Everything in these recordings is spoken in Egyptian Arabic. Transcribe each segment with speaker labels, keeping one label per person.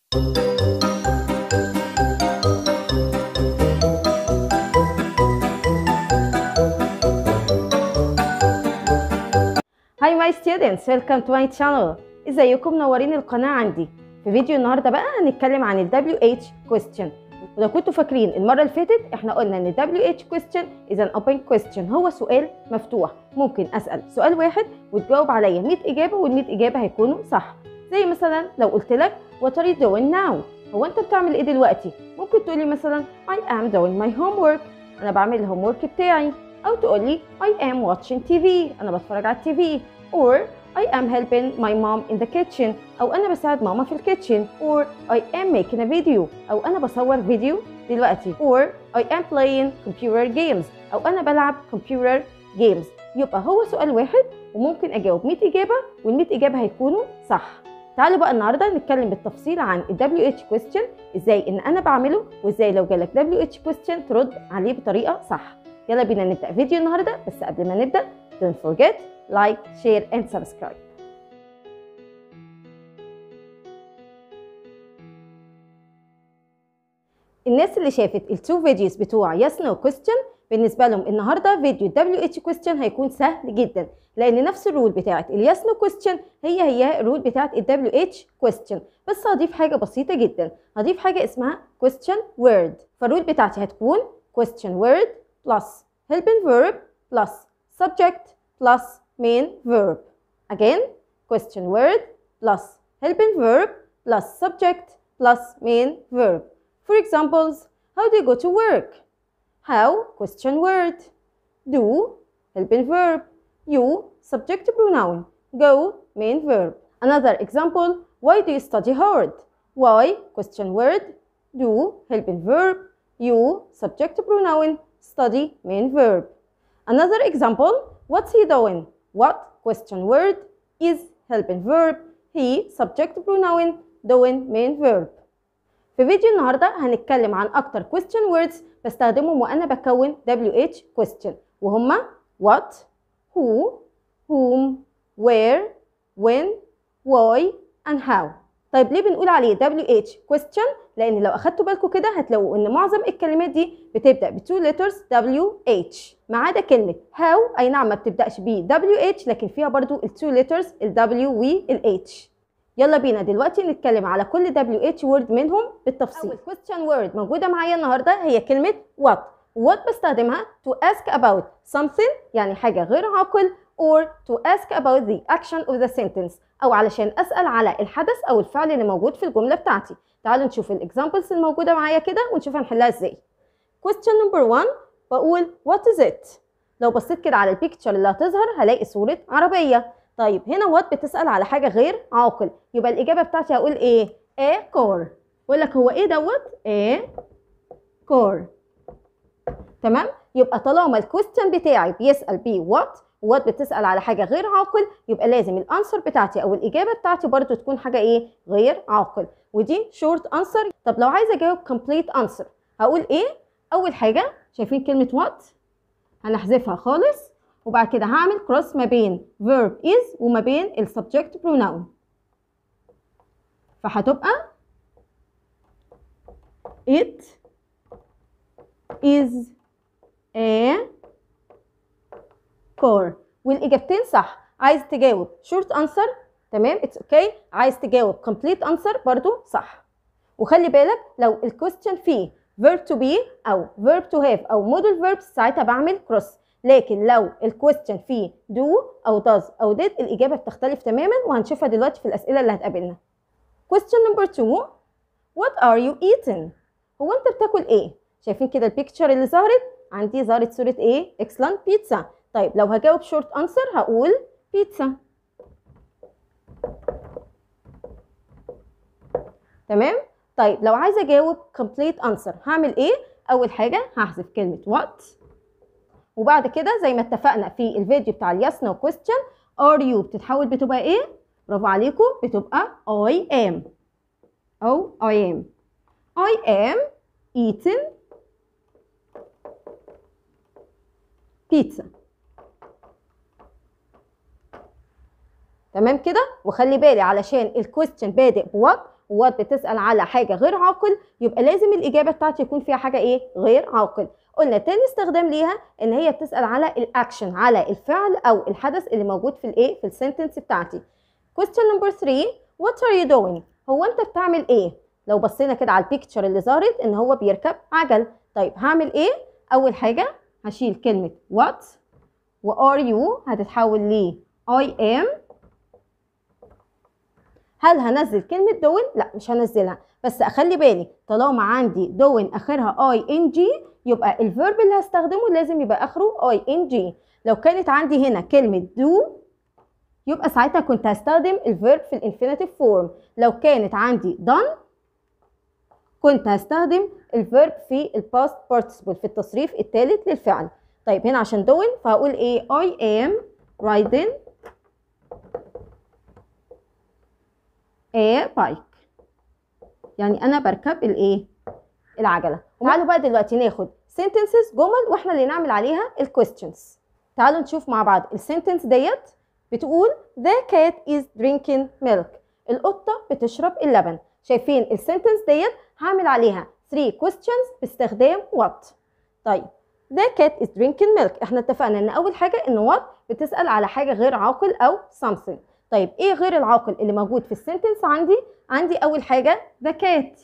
Speaker 1: Hi my students, welcome to my channel. ازيكم منورين القناة عندي. في فيديو النهاردة بقى هنتكلم عن ال WH question. ولو كنتوا فاكرين المرة اللي فاتت احنا قلنا ان WH question is an open question هو سؤال مفتوح ممكن اسأل سؤال واحد وتجاوب عليا 100 إجابة وال 100 إجابة هيكونوا صح. زي مثلا لو قلت لك what are you doing now؟ هو انت بتعمل ايه دلوقتي؟ ممكن تقولي مثلا I am doing my homework. انا بعمل الهوم ورك بتاعي. او تقولي I am watching TV انا بتفرج على التي في or I am helping my mom in the kitchen أو أنا بساعد ماما في الكيتشن or I am making a video أو أنا بصور فيديو دلوقتي or I am playing computer games أو أنا بلعب computer games يبقى هو سؤال واحد وممكن أجاوب 100 إجابة وال 100 إجابة هيكونوا صح تعالوا بقى النهارده نتكلم بالتفصيل عن ال WH question ازاي ان انا بعمله وازاي لو جالك WH question ترد عليه بطريقه صح يلا بينا نبدا فيديو النهارده بس قبل ما نبدا don't forget like share and subscribe الناس اللي شافت التو فيديوز بتوع يس نو كويستشن بالنسبه لهم النهارده فيديو دبليو اتش كويستشن هيكون سهل جدا لان نفس الرول بتاعت اليس نو كويستشن هي هي الرول بتاعت الدبليو اتش كويستشن بس هضيف حاجه بسيطه جدا هضيف حاجه اسمها كويستشن وورد فالرول بتاعتي هتكون question word plus helping verb plus subject plus main verb. Again, question word plus helping verb plus subject plus main verb. For examples, how do you go to work? How, question word. Do, helping verb. You, subject pronoun. Go, main verb. Another example, why do you study hard? Why, question word. Do, helping verb. You, subject pronoun. Study, main verb. Another example, what's he doing? What, question word, is helping verb, he, subject pronoun, doing, main verb. في فيديو النهارده هنتكلم عن أكتر question words بستخدمهم وأنا بكون WH question وهما what, who, whom, where, when, why, and how. طيب ليه بنقول عليه WH question؟ لأن لو أخدتوا بالكم كده هتلاقوا إن معظم الكلمات دي بتبدأ ب two letters WH ما عدا كلمة how أي نعم ما بتبدأش ب WH لكن فيها برضو ال two letters ال W وال H يلا بينا دلوقتي نتكلم على كل WH word منهم بالتفصيل. أول question word موجودة معايا النهاردة هي كلمة what. what بستخدمها to ask about something يعني حاجة غير عاقل or to ask about the action of the sentence أو علشان أسأل على الحدث أو الفعل اللي موجود في الجملة بتاعتي. تعالوا نشوف الاكزامبلز الموجودة معايا كده ونشوف هنحلها ازاي. question number one بقول what is it؟ لو بصيت كده على البيكتشر اللي هتظهر هلاقي صورة عربية. طيب هنا وات بتسأل على حاجة غير عاقل يبقى الإجابة بتاعتي هقول إيه؟ A car بقول لك هو إيه دوت؟ A car تمام؟ يبقى طالما الكويستشن بتاعي بيسأل بيه وات وات بتسأل على حاجة غير عاقل يبقى لازم الأنسر بتاعتي أو الإجابة بتاعتي برضو تكون حاجة إيه؟ غير عاقل ودي شورت أنسر طب لو عايزة أجاوب كومبليت أنسر هقول إيه؟ أول حاجة شايفين كلمة وات؟ هنحذفها خالص وبعد كده هعمل كروس ما بين verb is وما بين ال subject pronoun فهتبقى it is a car والإجابتين صح عايز تجاوب short answer تمام it's okay عايز تجاوب complete answer برضو صح وخلي بالك لو الكويستشن فيه verb to be أو verb to have أو modal verbs ساعتها بعمل كروس لكن لو الكويستشن فيه do او does او did الاجابه بتختلف تماما وهنشوفها دلوقتي في الاسئله اللي هتقابلنا question number 2 what are you eating هو انت بتاكل ايه شايفين كده البيكتشر اللي ظهرت عندي ظهرت صوره ايه excellent بيتزا طيب لو هجاوب شورت انسر هقول بيتزا تمام طيب لو عايزه اجاوب complete answer هعمل ايه اول حاجه هحذف كلمه what وبعد كده زي ما اتفقنا في الفيديو بتاع اليس نو كويستشن ار يو بتتحول بتبقى ايه برافو عليكم بتبقى I am او I am I am eating pizza تمام كده وخلي بالي علشان الكويستشن بادئ بوات وات بتسال على حاجه غير عاقل يبقى لازم الاجابه بتاعتي يكون فيها حاجه ايه غير عاقل قلنا تاني استخدام ليها ان هي بتسال على الاكشن على الفعل او الحدث اللي موجود في الايه في السنتنس بتاعتي question number 3 what are you doing هو انت بتعمل ايه لو بصينا كده على البيكتشر اللي ظهرت ان هو بيركب عجل طيب هعمل ايه اول حاجه هشيل كلمه what و are you هتتحول ل I am هل هنزل كلمة doing؟ لا مش هنزلها بس أخلي بالي طالما عندي doing آخرها ing يبقى الفيرب اللي هستخدمه لازم يبقى آخره ing لو كانت عندي هنا كلمة do يبقى ساعتها كنت هستخدم الفيرب في الانفينيتيف فورم لو كانت عندي done كنت هستخدم الفيرب في الباست participle في التصريف الثالث للفعل طيب هنا عشان doing فهقول ايه I am riding a bike يعني انا بركب الايه العجله تعالوا بقى دلوقتي ناخد sentences جمل واحنا اللي نعمل عليها الكويستشنز تعالوا نشوف مع بعض السنتنس ديت بتقول the cat is drinking milk القطه بتشرب اللبن شايفين السنتنس ديت هعمل عليها 3 questions باستخدام what طيب the cat is drinking milk احنا اتفقنا ان اول حاجه ان what بتسال على حاجه غير عاقل او something طيب ايه غير العاقل اللي موجود في السنتنس عندي عندي اول حاجه the cat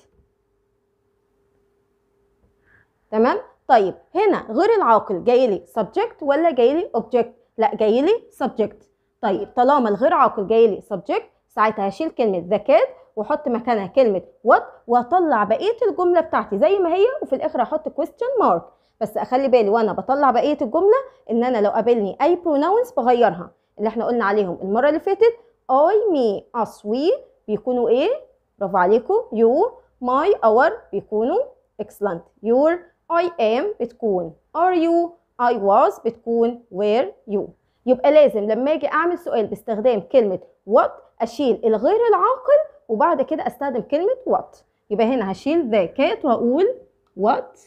Speaker 1: تمام طيب هنا غير العاقل جاي لي subject ولا جاي لي object لا جاي لي subject طيب طالما الغير عاقل جاي لي subject ساعتها هشيل كلمه the cat واحط مكانها كلمه what واطلع بقيه الجمله بتاعتي زي ما هي وفي الاخر احط question mark بس اخلي بالي وانا بطلع بقيه الجمله ان انا لو قابلني اي pronouns بغيرها اللي احنا قلنا عليهم المره اللي فاتت I, me, us, we بيكونوا ايه؟ برافو عليكم you, my, our بيكونوا excellent your, I am بتكون are you, I was بتكون were you يبقى لازم لما اجي اعمل سؤال باستخدام كلمة what اشيل الغير العاقل وبعد كده استخدم كلمة what يبقى هنا هشيل the cat واقول what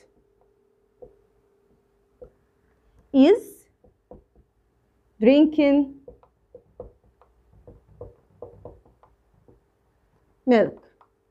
Speaker 1: is drinking milk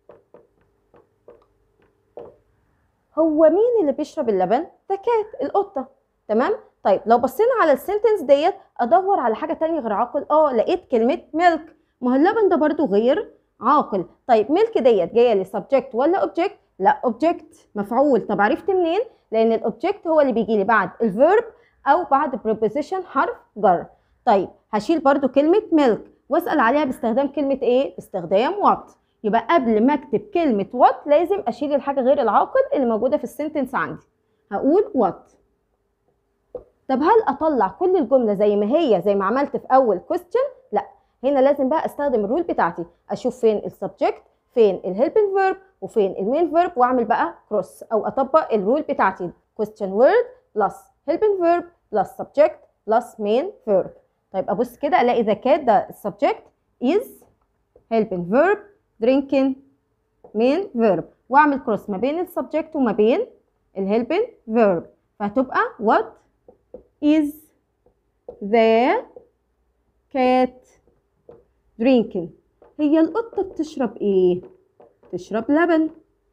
Speaker 1: هو مين اللي بيشرب اللبن؟ ده كات القطة تمام؟ طيب لو بصينا على السنتنس ديت ادور على حاجة تانية غير عاقل اه لقيت كلمة ميلك ما هو اللبن ده برضو غير عاقل طيب ميلك ديت جاية لي subject ولا object؟ لا object مفعول طب عرفت منين؟ لأن الأوبجكت هو اللي بيجي لي بعد الفيرب أو بعد preposition حرف جر طيب هشيل برضو كلمة ميلك واسأل عليها باستخدام كلمة ايه؟ باستخدام what يبقى قبل ما اكتب كلمة what لازم اشيل الحاجة غير العاقل اللي موجودة في السنتنس عندي هقول what طب هل اطلع كل الجملة زي ما هي زي ما عملت في اول question لا هنا لازم بقى استخدم الرول بتاعتي اشوف فين السبجكت فين الهيلبنج فيرب وفين المين فيرب واعمل بقى كروس او اطبق الرول بتاعتي question word plus helping verb plus subject plus main verb طيب ابص كده الاقي the cat ده subject is helping verb drinking main verb واعمل كروس ما بين السبجكت وما بين الهيلبن verb فهتبقى what is the cat drinking هي القطة بتشرب ايه؟ تشرب لبن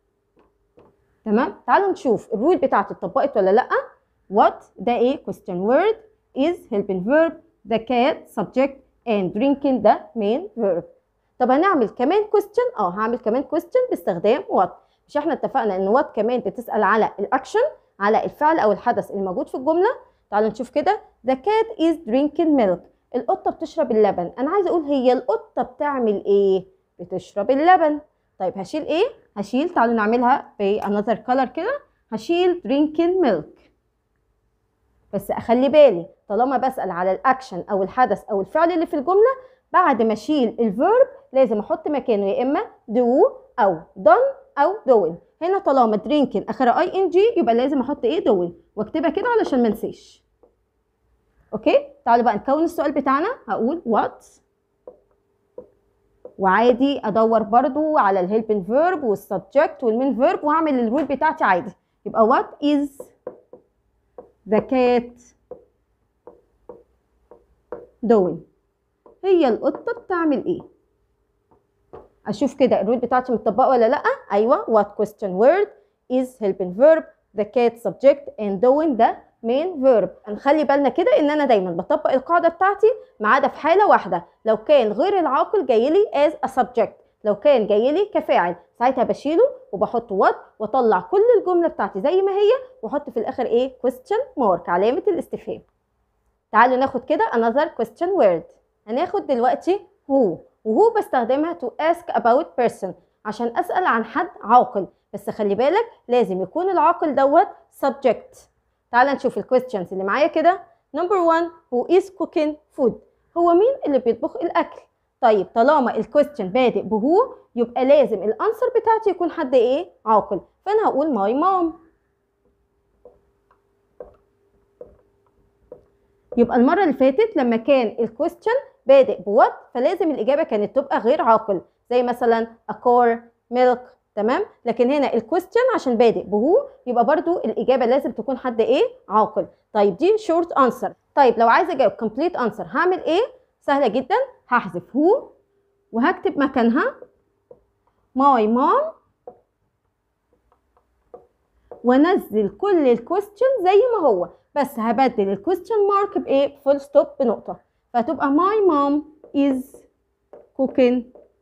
Speaker 1: تمام تعالوا نشوف الرول بتاعتي اتطبقت ولا لا what ده ايه question word is helping verb the cat subject and drinking ده main verb طب هنعمل كمان question اه هعمل كمان question باستخدام what مش احنا اتفقنا ان what كمان بتسأل على الاكشن على الفعل او الحدث اللي موجود في الجملة تعالوا نشوف كده the cat is drinking milk القطة بتشرب اللبن انا عايزة اقول هي القطة بتعمل ايه بتشرب اللبن طيب هشيل ايه هشيل تعالوا نعملها ب another color كده هشيل drinking milk بس اخلي بالي طالما بسأل على الاكشن او الحدث او الفعل اللي في الجملة بعد ما اشيل الفيرب لازم احط مكانه يا اما do او done او doing هنا طالما drinking اخرها اي ان جي يبقى لازم احط ايه doing واكتبها كده علشان ما انساش اوكي تعالوا بقى نكون السؤال بتاعنا هقول what وعادي ادور برضو على الهيلبن فيرب والسبجكت والمين فيرب واعمل الرول بتاعتي عادي يبقى what is the cat doing هي القطة بتعمل ايه اشوف كده الرول بتاعتي متطبقه ولا لا ايوه what question word is helping verb the cat subject and doing the main verb هنخلي بالنا كده ان انا دايما بطبق القاعده بتاعتي ما عدا في حاله واحده لو كان غير العاقل جاي لي as a subject لو كان جاي لي كفاعل ساعتها بشيله وبحط what واطلع كل الجمله بتاعتي زي ما هي واحط في الاخر ايه question mark علامه الاستفهام تعالوا ناخد كده another question word هناخد دلوقتي who وهو بستخدمها to ask about person عشان اسال عن حد عاقل بس خلي بالك لازم يكون العاقل دوت subject تعال نشوف الكويستشنز اللي معايا كده نمبر 1 who is cooking food هو مين اللي بيطبخ الاكل طيب طالما الكويستشن بادئ بهو يبقى لازم الانسر بتاعتي يكون حد ايه عاقل فانا هقول ماي مام يبقى المره اللي فاتت لما كان الكويستشن بادئ بوات فلازم الاجابه كانت تبقى غير عاقل زي مثلا a car milk تمام لكن هنا الكويستشن عشان بادئ بهو يبقى برضو الاجابه لازم تكون حد ايه عاقل طيب دي شورت انسر طيب لو عايزه اجاوب كومبليت انسر هعمل ايه سهله جدا هحذف هو وهكتب مكانها ماي مام وانزل كل الكويستشن زي ما هو بس هبدل الكويستشن مارك بايه فول ستوب بنقطه فهتبقى my mom is cooking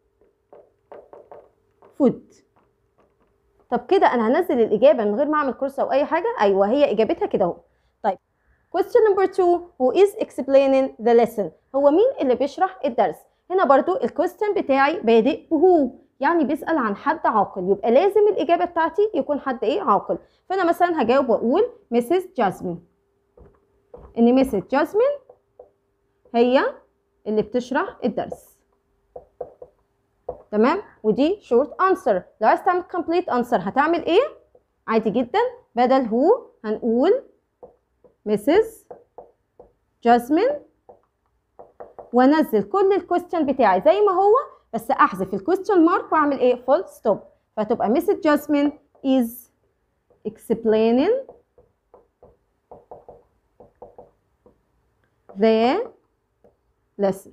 Speaker 1: food طب كده انا هنزل الاجابه من غير ما اعمل كورس او اي حاجه ايوه هي اجابتها كده اهو طيب question number two who is explaining the lesson هو مين اللي بيشرح الدرس هنا برضو الكويستشن بتاعي بادئ بهو يعني بيسأل عن حد عاقل يبقى لازم الإجابة بتاعتي يكون حد إيه عاقل فأنا مثلا هجاوب وأقول مسز جاسمين إن مسز جاسمين هي اللي بتشرح الدرس تمام ودي شورت انسر لو عايز تعمل كومبليت انسر هتعمل ايه عادي جدا بدل هو هنقول مسز جاسمين وانزل كل الكويستشن بتاعي زي ما هو بس احذف الكويستشن مارك واعمل ايه فول ستوب فتبقى مسز جاسمين is explaining the lesson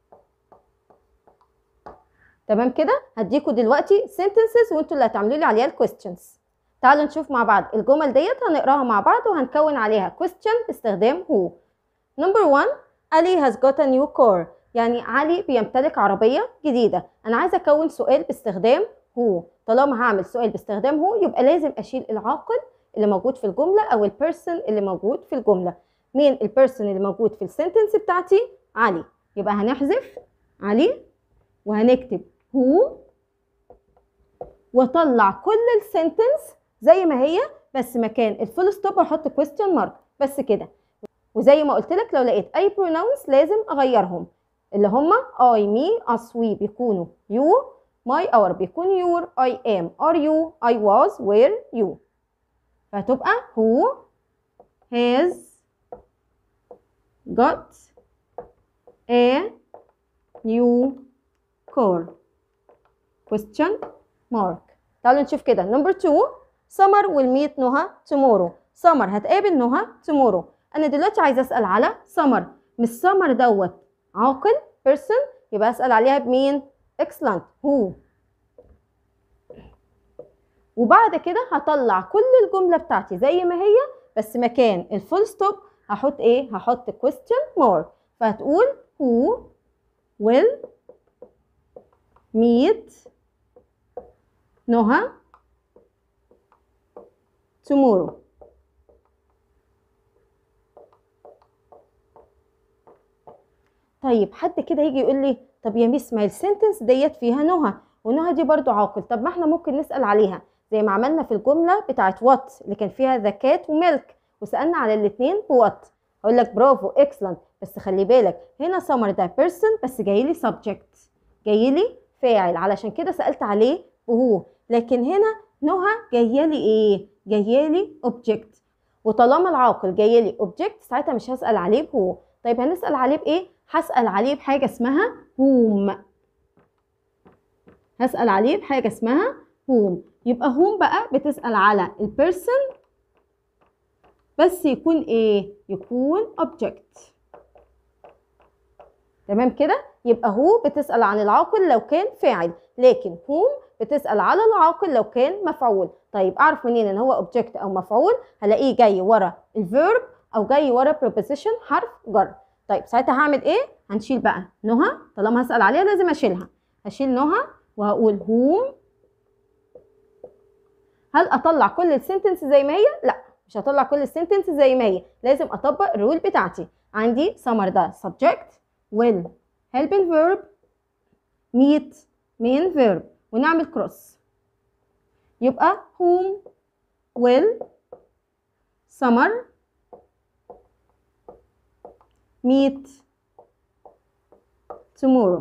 Speaker 1: تمام كده هديكوا دلوقتي sentences وانتوا اللي هتعملوا لي عليها الكويستشنز تعالوا نشوف مع بعض الجمل ديت هنقراها مع بعض وهنكون عليها question باستخدام who number one Ali has got a new car يعني علي بيمتلك عربية جديدة أنا عايزة أكون سؤال باستخدام who طالما هعمل سؤال باستخدام who يبقى لازم أشيل العاقل اللي موجود في الجملة أو البيرسون اللي موجود في الجملة مين البيرسون اللي موجود في السنتنس بتاعتي علي يبقى هنحذف علي وهنكتب هو واطلع كل السنتنس زي ما هي بس مكان الفول ستوب احط كويستشن مارك بس كده وزي ما قلت لك لو لقيت اي بروناونز لازم اغيرهم اللي هما I, me, us, we بيكونوا you my, our بيكون your I am, are you, I was, were you فهتبقى who has got a new car question mark تعالوا نشوف كده نمبر 2 سمر will meet نهى tomorrow سمر هتقابل نهى tomorrow انا دلوقتي عايزه اسال على سمر مش سمر دوت عاقل person يبقى اسال عليها بمين excellent who وبعد كده هطلع كل الجمله بتاعتي زي ما هي بس مكان الفول ستوب هحط ايه هحط question mark فهتقول who will meet نهى tomorrow طيب حد كده يجي يقول لي طب يا ميس ما السنتنس ديت فيها نهى ونهى دي برضو عاقل طب ما احنا ممكن نسأل عليها زي ما عملنا في الجملة بتاعت وات اللي كان فيها ذا كات وميلك وسألنا على الاتنين بوات هقول لك برافو اكسلنت بس خلي بالك هنا سمر ده بيرسون بس جاي لي سبجكت جاي لي فاعل علشان كده سألت عليه وهو لكن هنا نهى جايه لي ايه جايه لي اوبجكت وطالما العاقل جاي لي اوبجكت ساعتها مش هسأل عليه بهو طيب هنسأل عليه بايه هسأل عليه بحاجة اسمها هوم هسأل عليه بحاجة اسمها هوم يبقى هوم بقى بتسأل على البيرسون بس يكون ايه يكون object تمام كده يبقى هو بتسأل عن العاقل لو كان فاعل لكن هوم بتسأل على العاقل لو كان مفعول طيب اعرف منين ان هو object او مفعول هلاقيه جاي ورا الفيرب او جاي ورا preposition حرف جر طيب ساعتها هعمل ايه هنشيل بقى نهى طالما هسأل عليها لازم اشيلها هشيل نهى وهقول whom هل اطلع كل السنتنس زي ما هي لا مش هطلع كل السنتنس زي ما هي لازم اطبق الرول بتاعتي عندي summer ده subject will helping verb meet main verb ونعمل cross يبقى whom will summer meet tomorrow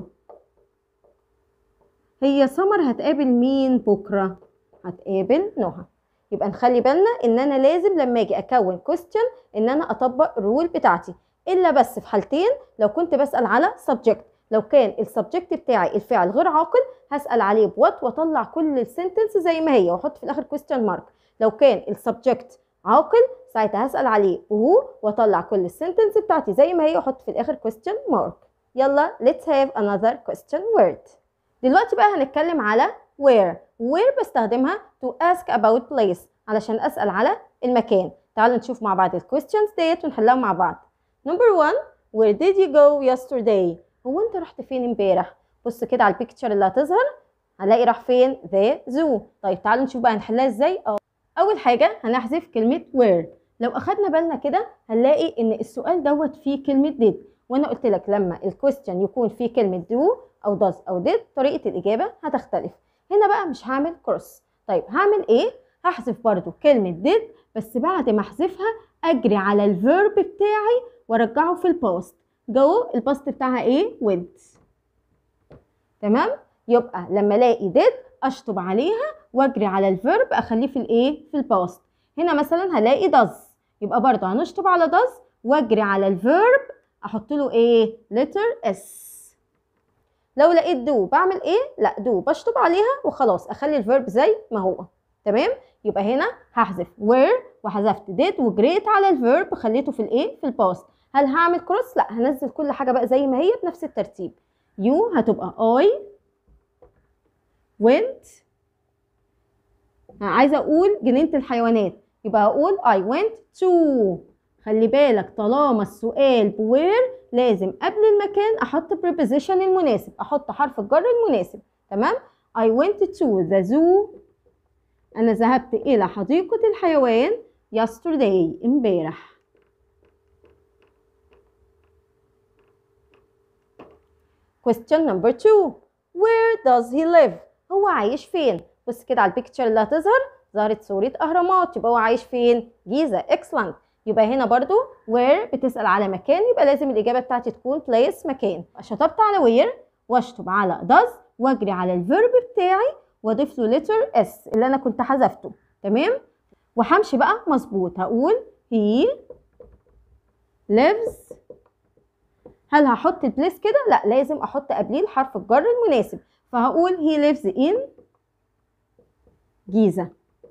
Speaker 1: هي سمر هتقابل مين بكره هتقابل نهى يبقى نخلي بالنا ان انا لازم لما اجي اكون question ان انا اطبق الرول بتاعتي الا بس في حالتين لو كنت بسال على subject لو كان السبجكت بتاعي الفعل غير عاقل هسال عليه بوات واطلع كل السنتنس زي ما هي واحط في الاخر question mark لو كان السبجكت عاقل ساعتها هسال عليه بهو واطلع كل السنتنس بتاعتي زي ما هي واحط في الاخر question mark يلا let's have another question word دلوقتي بقى هنتكلم على where where بستخدمها to ask about place علشان أسأل على المكان تعالوا نشوف مع بعض الكويستشنز ديت ونحلها مع بعض number one where did you go yesterday هو انت رحت فين امبارح بص كده على البيكتشر اللي هتظهر هنلاقي راح فين the zoo طيب تعالوا نشوف بقى هنحلها ازاي اه اول حاجه هنحذف كلمه where لو اخدنا بالنا كده هنلاقي ان السؤال دوت فيه كلمه did وانا قلت لك لما الكويستشن يكون فيه كلمه do او does او did طريقه الاجابه هتختلف هنا بقى مش هعمل كروس طيب هعمل ايه هحذف برضو كلمه did بس بعد ما احذفها اجري على الفيرب بتاعي وارجعه في الباست جو الباست بتاعها ايه went تمام يبقى لما الاقي did اشطب عليها واجري على الفيرب اخليه في الايه في الباست هنا مثلا هلاقي does يبقى برضو هنشطب على does واجري على الفيرب احط له ايه letter s لو لقيت دو بعمل ايه لا دو بشطب عليها وخلاص اخلي الفيرب زي ما هو تمام يبقى هنا هحذف where وحذفت did وجريت على الفيرب خليته في الايه في الباست هل هعمل كروس لا هنزل كل حاجه بقى زي ما هي بنفس الترتيب يو هتبقى I went عايزه اقول جنينه الحيوانات يبقى هقول I went to خلي بالك طالما السؤال بوير لازم قبل المكان احط preposition المناسب احط حرف الجر المناسب تمام I went to the zoo انا ذهبت الى حديقة الحيوان yesterday امبارح question number two where does he live هو عايش فين بص كده على البيكتشر اللي هتظهر ظهرت صورة أهرامات يبقى هو عايش فين جيزة excellent يبقى هنا برضو where بتسأل على مكان يبقى لازم الإجابة بتاعتي تكون place مكان شطبت على where واشطب على does واجري على الفيرب بتاعي واضيف له letter s اللي انا كنت حذفته تمام وهمشي بقى مظبوط هقول he lives هل هحط البليس كده لا لازم احط قبليه الحرف الجر المناسب فهقول he lives in جيزه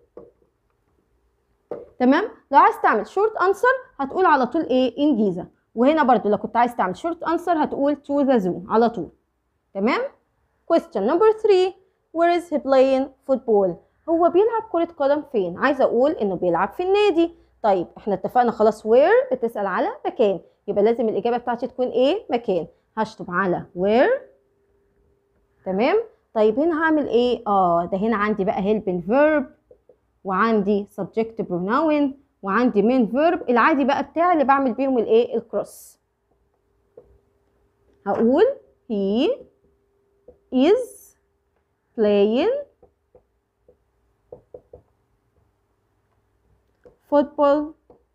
Speaker 1: تمام لو عايز تعمل شورت انسر هتقول على طول ايه ان جيزه وهنا برضو لو كنت عايز تعمل شورت انسر هتقول to the zoo على طول تمام question number 3 where is he playing football هو بيلعب كرة قدم فين عايزة اقول انه بيلعب في النادي طيب احنا اتفقنا خلاص where بتسأل على مكان يبقى لازم الاجابة بتاعتي تكون ايه مكان هشطب على where تمام طيب هنا هعمل ايه اه ده هنا عندي بقى helping verb وعندي subject pronoun وعندي main verb العادي بقى بتاعي اللي بعمل بيهم الايه الكروس هقول he is playing football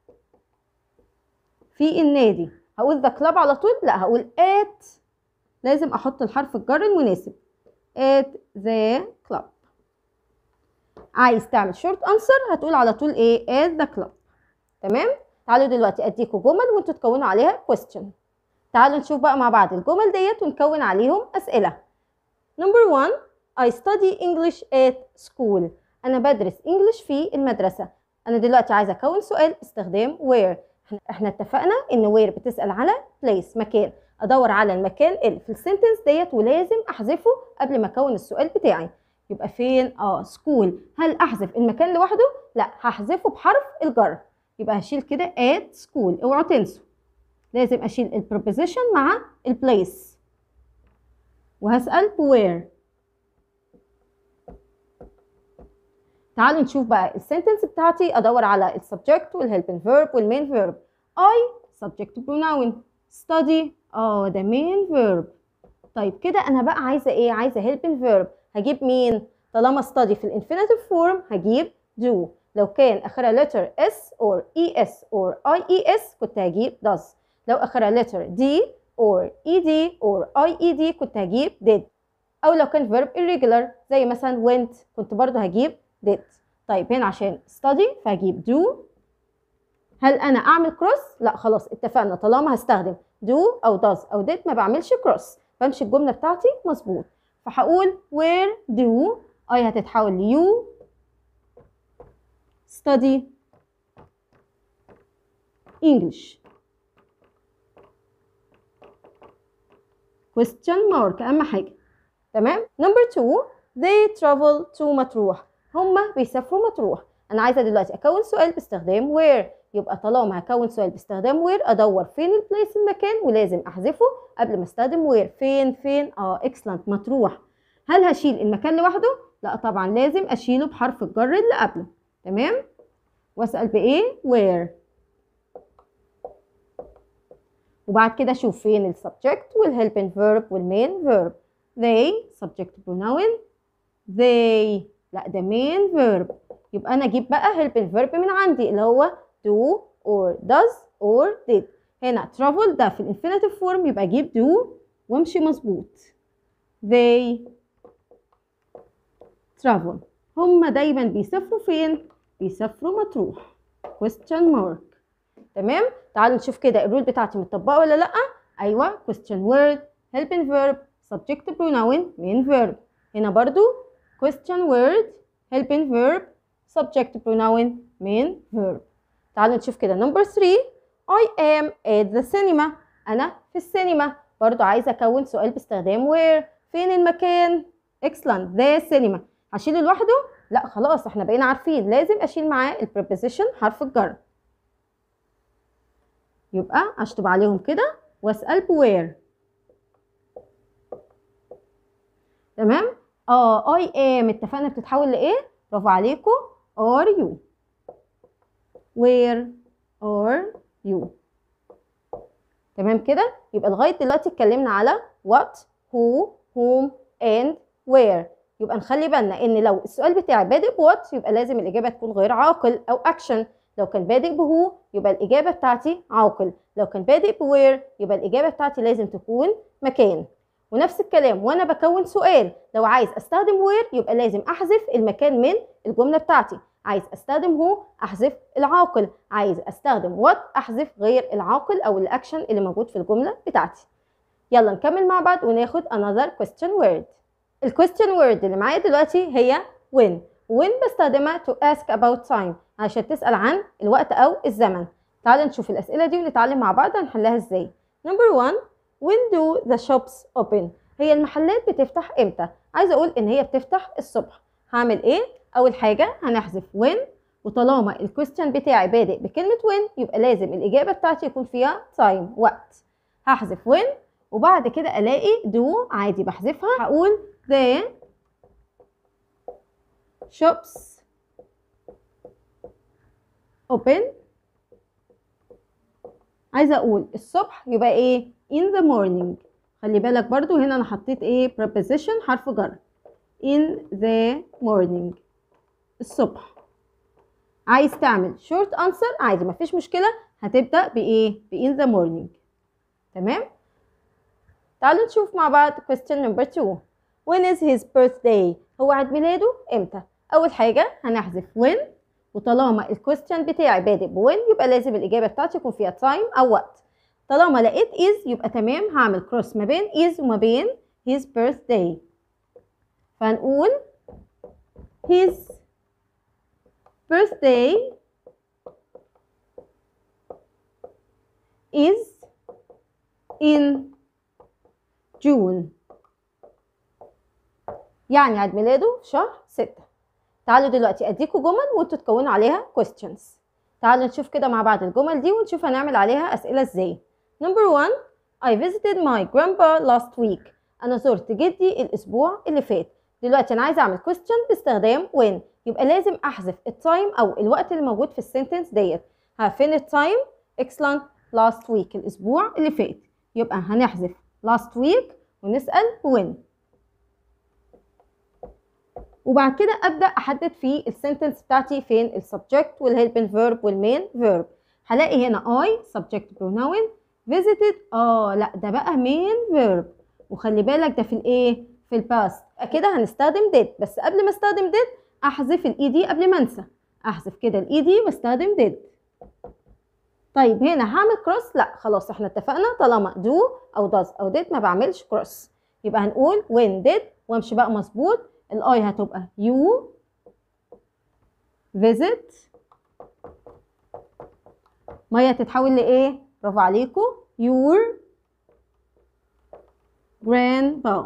Speaker 1: في النادي هقول the club على طول لا هقول at لازم احط الحرف الجر المناسب at the club عايز تعمل شورت انسر هتقول على طول ايه at the club تمام تعالوا دلوقتي اديكم جمل وانتوا تكونوا عليها question تعالوا نشوف بقى مع بعض الجمل ديت ونكون عليهم اسئله number one I study English at school انا بدرس انجلش في المدرسه انا دلوقتي عايزه اكون سؤال استخدام where احنا اتفقنا ان where بتسال على place مكان ادور على المكان اللي في السنتنس ديت ولازم احذفه قبل ما اكون السؤال بتاعي يبقى فين اه سكول هل احذف المكان لوحده لا هحذفه بحرف الجر يبقى هشيل كده at school اوعوا تنسوا لازم اشيل البروبوزيشن مع البليس وهسأل where تعالوا نشوف بقى السنتنس بتاعتي ادور على السبجكت والهيلبين فيرب والمين فيرب I subject pronoun study اه ده main verb طيب كده انا بقى عايزه ايه عايزه helping verb هجيب مين طالما study في الانفينيتيف فورم هجيب do لو كان اخرها letter s or es or ies كنت هجيب does لو اخرها letter d or ed or ied كنت هجيب did او لو كان verb irregular زي مثلا went كنت برضو هجيب did طيب هنا عشان study فهجيب do هل انا اعمل كروس لا خلاص اتفقنا طالما هستخدم do او does او did ما بعملش كروس بمشي الجمله بتاعتي مظبوط فهقول where do I هتتحول ل you study English question mark أهم حاجة تمام number two they travel to مطروح هما بيسافروا مطروح أنا عايزة دلوقتي أكون سؤال باستخدام where يبقى طالما هكون سؤال باستخدام وير ادور فين البليس المكان ولازم احذفه قبل ما استخدم وير فين فين اه اكسلنت مطروح هل هشيل المكان لوحده لا طبعا لازم اشيله بحرف الجر اللي قبله تمام واسال بايه وير وبعد كده اشوف فين السبجكت والهيلبين فيرب والمين فيرب they subject pronoun they لا ده main verb يبقى انا اجيب بقى helping verb من عندي اللي هو do or does or did هنا travel ده في الانفينيتيف فورم يبقى اجيب do وامشي مظبوط they travel هما دايما بيسافروا فين بيسافروا مطروح question mark تمام تعالوا نشوف كده الرول بتاعتي متطبقه ولا لا ايوه question word helping verb subject pronoun main verb هنا برضو question word helping verb subject pronoun main verb تعالوا نشوف كده نمبر 3 I am at the cinema أنا في السينما برضو عايزة أكون سؤال باستخدام where فين المكان excellent the cinema هشيله لوحده لا خلاص احنا بقينا عارفين لازم أشيل معاه البريبوزيشن حرف الجر يبقى أشطب عليهم كده وأسأل where تمام اه I am اتفقنا بتتحول لإيه برافو عليكم are you where are you تمام كده يبقى لغايه دلوقتي اتكلمنا على what who whom and where يبقى نخلي بالنا ان لو السؤال بتاعي بادئ بوات يبقى لازم الاجابه تكون غير عاقل او اكشن لو كان بادئ بهو يبقى الاجابه بتاعتي عاقل لو كان بادئ بوير يبقى الاجابه بتاعتي لازم تكون مكان ونفس الكلام وانا بكون سؤال لو عايز استخدم وير يبقى لازم احذف المكان من الجمله بتاعتي عايز استخدم هو احذف العاقل عايز استخدم وات احذف غير العاقل او الاكشن اللي موجود في الجمله بتاعتي يلا نكمل مع بعض وناخد another question word الquestion word اللي معايا دلوقتي هي when when بستخدمها to ask about time عشان تسأل عن الوقت أو الزمن تعالوا نشوف الأسئلة دي ونتعلم مع بعض هنحلها ازاي number one when do the shops open هي المحلات بتفتح امتى عايزة أقول إن هي بتفتح الصبح هعمل ايه أول حاجة هنحذف when وطالما الكويستشن بتاعي بادئ بكلمة when يبقى لازم الإجابة بتاعتي يكون فيها time وقت هحذف when وبعد كده ألاقي do عادي بحذفها هقول the shops open عايزة أقول الصبح يبقى إيه in the morning خلي بالك برضو هنا أنا حطيت إيه preposition حرف جر in the morning الصبح عايز تعمل short answer عادي مفيش مشكلة هتبدأ بإيه ب in the morning تمام تعالوا نشوف مع بعض question number two when is his birthday هو عيد ميلاده امتى اول حاجه هنحذف when وطالما الكويستشن بتاعي بادئ ب when يبقى لازم الاجابه بتاعتي يكون فيها time او وقت طالما لقيت is يبقى تمام هعمل كروس ما بين is وما بين his birthday فهنقول his birthday is in June يعني عيد ميلاده في شهر ستة تعالوا دلوقتي اديكوا جمل وانتوا تكونوا عليها questions تعالوا نشوف كده مع بعض الجمل دي ونشوف هنعمل عليها اسئله ازاي number one I visited my grandpa last week انا زرت جدي الاسبوع اللي فات دلوقتي انا عايزه اعمل question باستخدام when يبقى لازم احذف التايم او الوقت اللي موجود في السنتنس ديت ها فين التايم excellent last week الاسبوع اللي فات يبقى هنحذف last week ونسال when وبعد كده ابدا احدد في السنتنس بتاعتي فين السبجكت والهيلبن فيرب والمين فيرب هلاقي هنا I subject pronoun visited اه لا ده بقى main verb وخلي بالك ده في الايه في الباست كده هنستخدم did بس قبل ما استخدم did احذف الاي دي قبل ما انسى احذف كده الاي دي واستخدم did طيب هنا هعمل كروس لا خلاص احنا اتفقنا طالما do او does او did ما بعملش كروس يبقى هنقول when did وامشي بقى مظبوط الاي هتبقى you visit ميه تتحول لايه برافو عليكم your grandpa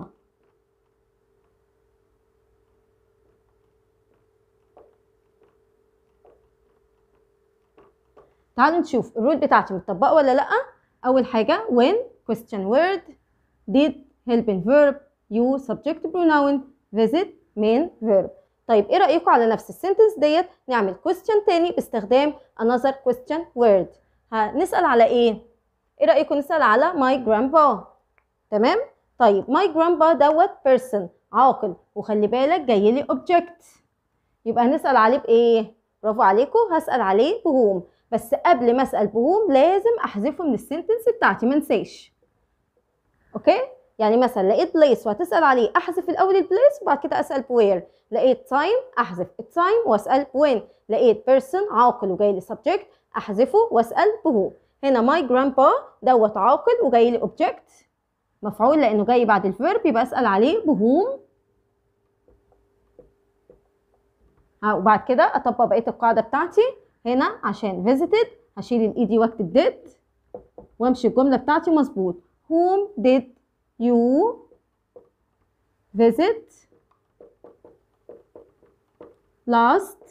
Speaker 1: تعالوا نشوف الرول بتاعتي متطبقه ولا لا اول حاجه when question word did helping verb you subject pronoun visit main verb طيب ايه رايكم على نفس السنتنس ديت نعمل question تاني باستخدام another question word هنسال على ايه ايه رايكم نسال على my grandpa تمام طيب my grandpa دوت person عاقل وخلي بالك جاي لي object يبقى هنسال عليه بايه برافو عليكم هسال عليه بهوم بس قبل ما اسال بهوم لازم احذفه من السنتنس بتاعتي ما انساش اوكي يعني مثلا لقيت بليس وهتسال عليه احذف الاول البليس وبعد كده اسال بوير لقيت تايم احذف التايم واسال وين لقيت بيرسون عاقل وجاي لي سبجكت احذفه واسال بهو هنا ماي جرامبا دوت عاقل وجاي لي اوبجكت مفعول لانه جاي بعد الفيرب يبقى اسال عليه بهوم ها وبعد كده اطبق بقيه القاعده بتاعتي هنا عشان visited هشيل الاي دي واكتب did وامشي الجمله بتاعتي مظبوط whom did you visit last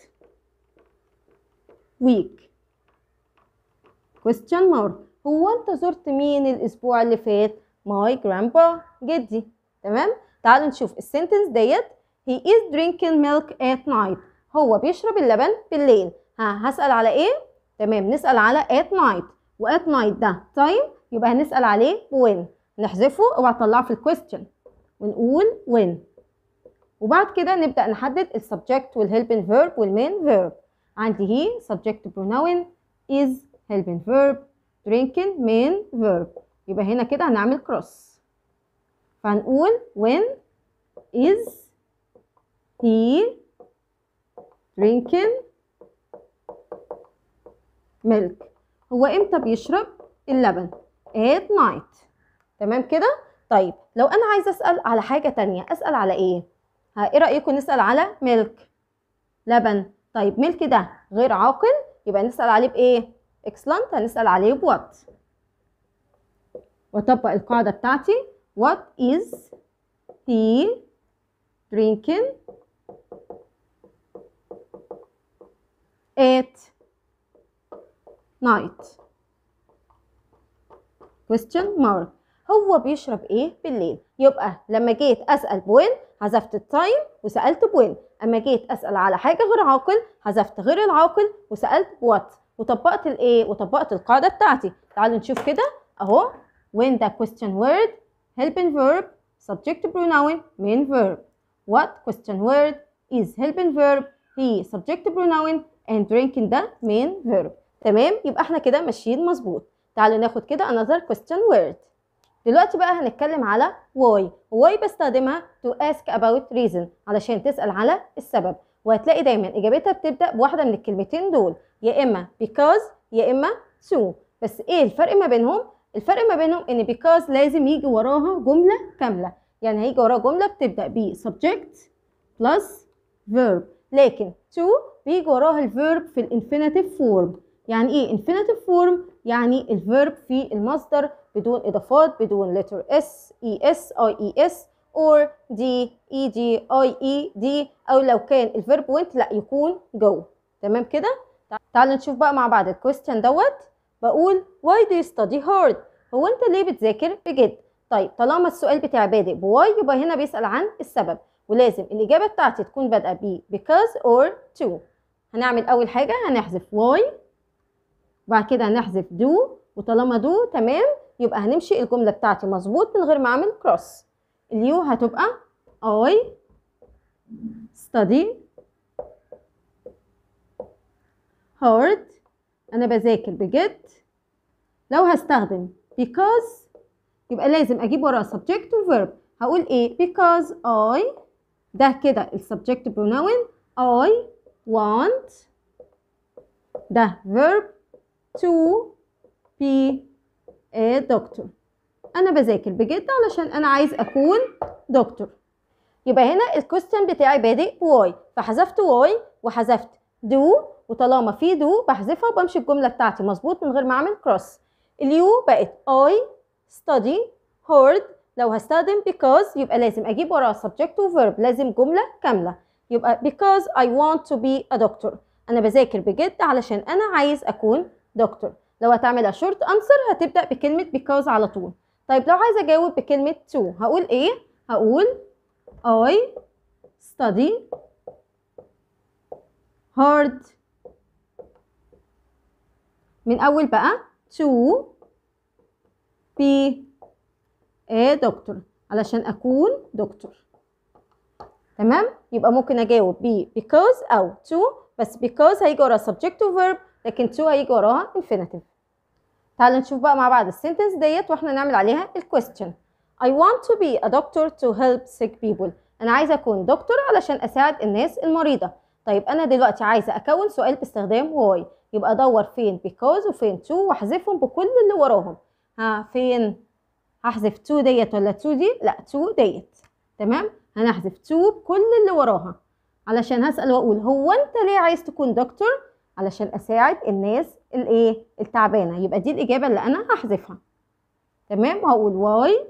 Speaker 1: week question mark هو انت زرت مين الاسبوع اللي فات my grandpa جدي تمام تعالوا نشوف السنتنس ديت he is drinking milk at night هو بيشرب اللبن بالليل ها هسأل على ايه تمام نسأل على at night و at night ده time يبقى هنسأل عليه when نحذفه اوعى تطلعه في الكويستشن ونقول when وبعد كده نبدأ نحدد السبجكت والهيلبين فيرب والمين فيرب عندي هي subject pronoun is helping verb drinking main verb يبقى هنا كده هنعمل كروس فهنقول when is he drinking milk هو امتى بيشرب اللبن at night تمام كده طيب لو انا عايزه اسال على حاجه تانية اسال على ايه ها ايه رايكم نسال على ميلك لبن طيب ميلك ده غير عاقل يبقى نسال عليه بايه excellent هنسال عليه بوات واطبق القاعده بتاعتي what is he drinking at night question mark هو بيشرب ايه بالليل يبقى لما جيت اسال بوين حذفت التايم وسالت بوين اما جيت اسال على حاجه غير عاقل حذفت غير العاقل وسالت وات وطبقت الايه وطبقت القاعده بتاعتي تعالوا نشوف كده اهو when the question word helping verb subject pronoun main verb what question word is helping verb he subject pronoun and drinking ده main verb تمام يبقى احنا كده ماشيين مظبوط تعالوا ناخد كده another question word دلوقتي بقى هنتكلم على why why بستخدمها to ask about reason علشان تسأل على السبب وهتلاقي دايما اجابتها بتبدأ بواحدة من الكلمتين دول يا اما because يا اما so بس ايه الفرق ما بينهم الفرق ما بينهم ان because لازم يجي وراها جملة كاملة يعني هيجي وراها جملة بتبدأ ب subject plus verb لكن to بيجي وراها الفيرب في الانفينيتيف فورم يعني ايه infinitive form يعني الفيرب في المصدر بدون اضافات بدون letter s e s i e s or d e d i e d او لو كان الفيرب went لا يكون go تمام كده تعالوا نشوف بقى مع بعض الكويستشن دوت بقول why do you study hard هو انت ليه بتذاكر بجد طيب طالما السؤال بتاعي بادئ بواي يبقى هنا بيسأل عن السبب ولازم الإجابة بتاعتي تكون بادئة ب because or to هنعمل أول حاجة هنحذف why وبعد كده هنحذف do وطالما do تمام يبقى هنمشي الجملة بتاعتي مظبوط من غير ما أعمل cross اليو هتبقى I study hard أنا بذاكر بجد لو هستخدم because يبقى لازم أجيب وراه subject و verb هقول إيه because I ده كده ال subject pronoun I want ده verb to be a doctor أنا بذاكر بجد علشان أنا عايز أكون دكتور يبقى هنا الكويستشن بتاعي بادئ بواي فحذفت واي وحذفت دو وطالما في دو بحذفها وبمشي الجمله بتاعتي مظبوط من غير ما اعمل كروس اليو بقت I study hard لو هستخدم because يبقى لازم اجيب وراها subject و verb لازم جمله كامله يبقى because I want to be a doctor انا بذاكر بجد علشان انا عايز اكون دكتور لو هتعملها short answer هتبدا بكلمه because على طول طيب لو عايزه اجاوب بكلمه to هقول ايه هقول I study hard من أول بقى to be a doctor علشان أكون دكتور تمام يبقى ممكن أجاوب ب because أو to بس because هيجي وراها subject و verb لكن to هيجي وراها infinitive تعالوا نشوف بقى مع بعض السنتنس ديت واحنا نعمل عليها الكويستشن I want to be a doctor to help sick people أنا عايزة أكون دكتور علشان أساعد الناس المريضة طيب أنا دلوقتي عايزة أكون سؤال باستخدام why يبقى ادور فين because وفين to واحذفهم بكل اللي وراهم ها فين هحذف to ديت ولا to دي لا to ديت تمام هنحذف to بكل اللي وراها علشان هسأل واقول هو انت ليه عايز تكون دكتور علشان اساعد الناس الايه التعبانه يبقى دي الاجابه اللي انا هحذفها تمام وهقول واي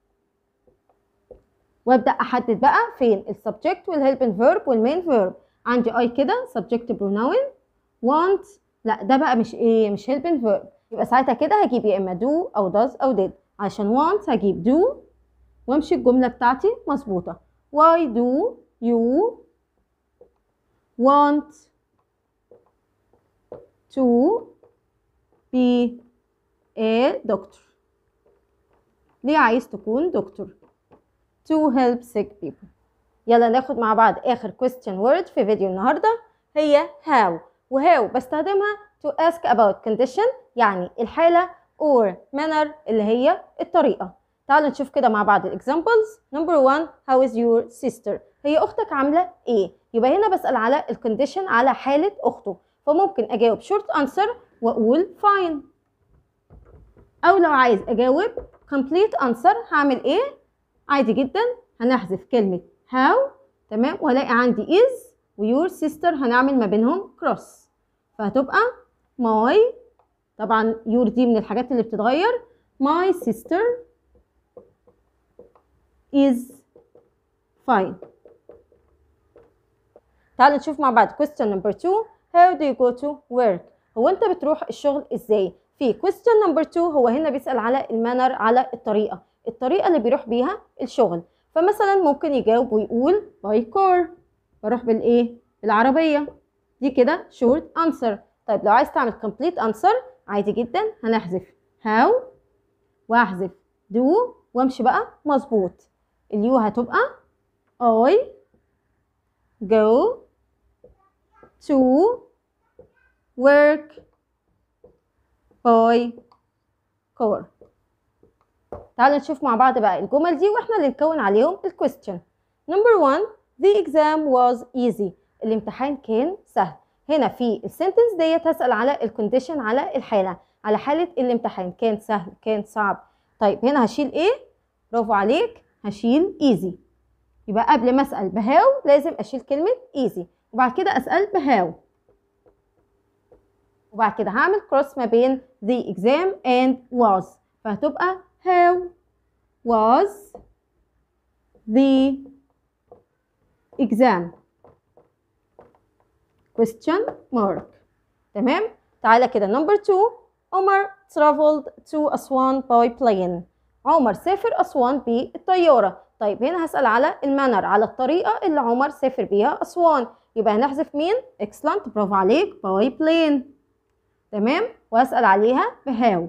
Speaker 1: وابدا احدد بقى فين السبجكت والهيلبن فيرب والمين فيرب عندي اي كده سبجكت بروناون want لا ده بقى مش ايه مش helping verb يبقى ساعتها كده هجيب يا اما do او does او did عشان want هجيب do وامشي الجملة بتاعتي مظبوطة why do you want to be a doctor ليه عايز تكون دكتور to help sick people يلا ناخد مع بعض اخر question word في فيديو النهارده هي how وهاو بستخدمها to ask about condition يعني الحالة or manner اللي هي الطريقة تعالوا نشوف كده مع بعض examples number one how is your sister هي أختك عاملة إيه يبقى هنا بسأل على الكونديشن على حالة أخته فممكن أجاوب short answer وأقول fine أو لو عايز أجاوب complete answer هعمل إيه عادي جدا هنحذف كلمة how تمام وهلاقي عندي is ويور سيستر هنعمل ما بينهم كروس فهتبقى ماي طبعا يور دي من الحاجات اللي بتتغير my sister is fine تعالوا نشوف مع بعض question number two how do you go to work هو انت بتروح الشغل ازاي في question number two هو هنا بيسأل على المانر على الطريقة الطريقة اللي بيروح بيها الشغل فمثلا ممكن يجاوب ويقول by car بروح بالايه بالعربيه دي كده شورت انسر طيب لو عايز تعمل كومبليت انسر عادي جدا هنحذف هاو واحذف دو وامشي بقى مظبوط اليو هتبقى I go to work by car تعالوا نشوف مع بعض بقى الجمل دي واحنا اللي نكون عليهم الكويستشن نمبر 1 The exam was easy الامتحان كان سهل هنا في السنتنس ديت هسأل على الكونديشن على الحالة على حالة الامتحان كان سهل كان صعب طيب هنا هشيل ايه برافو عليك هشيل easy يبقى قبل ما اسأل بهاو لازم اشيل كلمة easy وبعد كده اسأل بهاو وبعد كده هعمل cross ما بين the exam and was فهتبقى how was the exam question mark تمام تعالى كده number two عمر traveled to أسوان by plane عمر سافر أسوان بالطيارة طيب هنا هسأل على المانر على الطريقة اللي عمر سافر بيها أسوان يبقى هنحذف مين excellent برافو عليك by plane تمام وهسأل عليها بهاو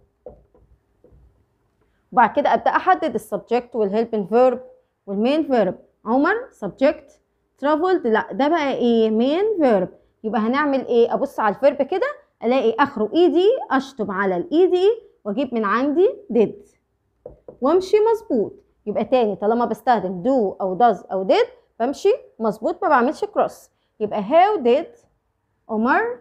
Speaker 1: وبعد كده أبدأ أحدد السبجكت والهيلبن فيرب والمين فيرب عمر subject traveled لا ده بقى ايه main verb يبقى هنعمل ايه ابص على الفيرب كده الاقي اخره ايدي اشطب على الايدي واجيب من عندي did وامشي مظبوط يبقى تاني طالما بستخدم do او does او did بمشي مظبوط ما بعملش cross يبقى how did عمر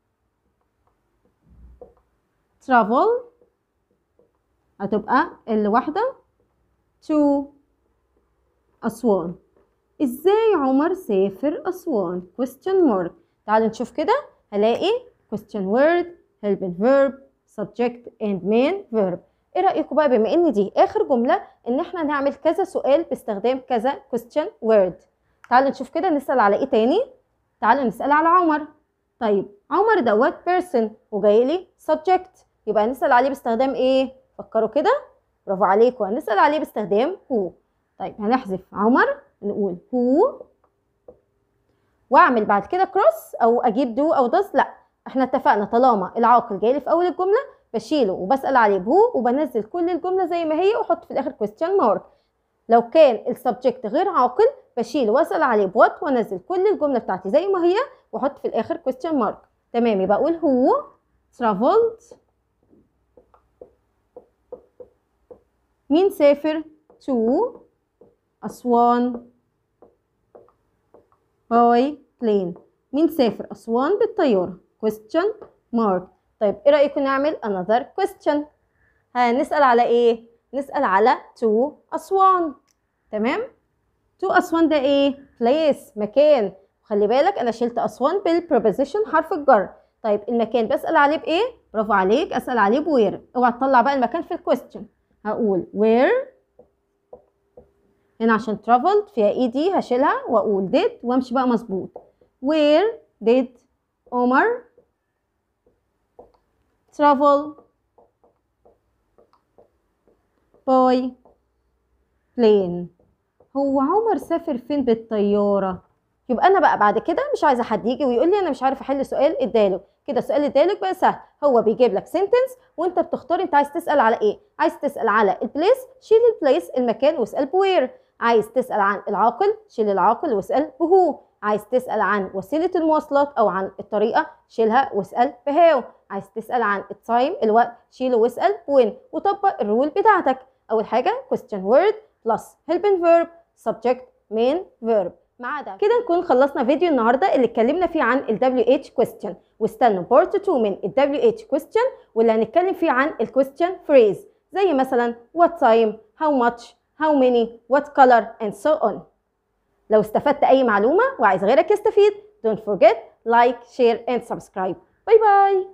Speaker 1: travel هتبقى الواحدة to أسوان ازاي عمر سافر أسوان question mark تعالوا نشوف كده هلاقي question word helping verb subject and main verb ايه رأيكم بقى بما ان دي اخر جملة ان احنا نعمل كذا سؤال باستخدام كذا question word تعالوا نشوف كده نسأل على ايه تاني تعالوا نسأل على عمر طيب عمر دوت person وجاي لي subject يبقى هنسأل عليه باستخدام ايه فكروا كده برافو عليكم هنسأل عليه باستخدام who طيب هنحذف عمر نقول who واعمل بعد كده cross او اجيب do او does لا احنا اتفقنا طالما العاقل جاي لي في اول الجمله بشيله وبسال عليه بهو وبنزل كل الجمله زي ما هي واحط في الاخر question mark لو كان السبجكت غير عاقل بشيله واسال عليه بوات وانزل كل الجمله بتاعتي زي ما هي واحط في الاخر question mark تمام يبقى اقول هو traveled مين سافر to أسوان باي plane مين سافر أسوان بالطيارة question mark طيب ايه رأيكم نعمل another question هنسأل على ايه نسأل على to أسوان تمام to أسوان ده ايه place مكان خلي بالك انا شلت أسوان بالpreposition حرف الجر طيب المكان بسأل عليه بايه برافو عليك أسأل عليه بوير اوعى تطلع بقى المكان في الكويستشن هقول where هنا عشان traveled فيها اي دي هشيلها واقول did وامشي بقى مظبوط where did عمر travel by plane هو عمر سافر فين بالطيارة يبقى انا بقى بعد كده مش عايزه حد يجي ويقول لي انا مش عارف احل سؤال اداله كده سؤال ادالك بقى سهل هو بيجيب لك سنتنس وانت بتختار انت عايز تسال على ايه عايز تسال على البليس شيل البليس المكان واسال بوير عايز تسال عن العاقل شيل العاقل واسال بهو عايز تسال عن وسيله المواصلات او عن الطريقه شيلها واسال بهاو عايز تسال عن التايم الوقت شيله واسال وين وطبق الرول بتاعتك اول حاجه question word plus helping verb subject main verb مع ده كده نكون خلصنا فيديو النهارده اللي اتكلمنا فيه عن ال WH question واستنوا بارت 2 من ال WH question واللي هنتكلم فيه عن ال question phrase زي مثلا what time how much how many what color and so on لو استفدت اي معلومه وعايز غيرك يستفيد don't forget like share and subscribe باي باي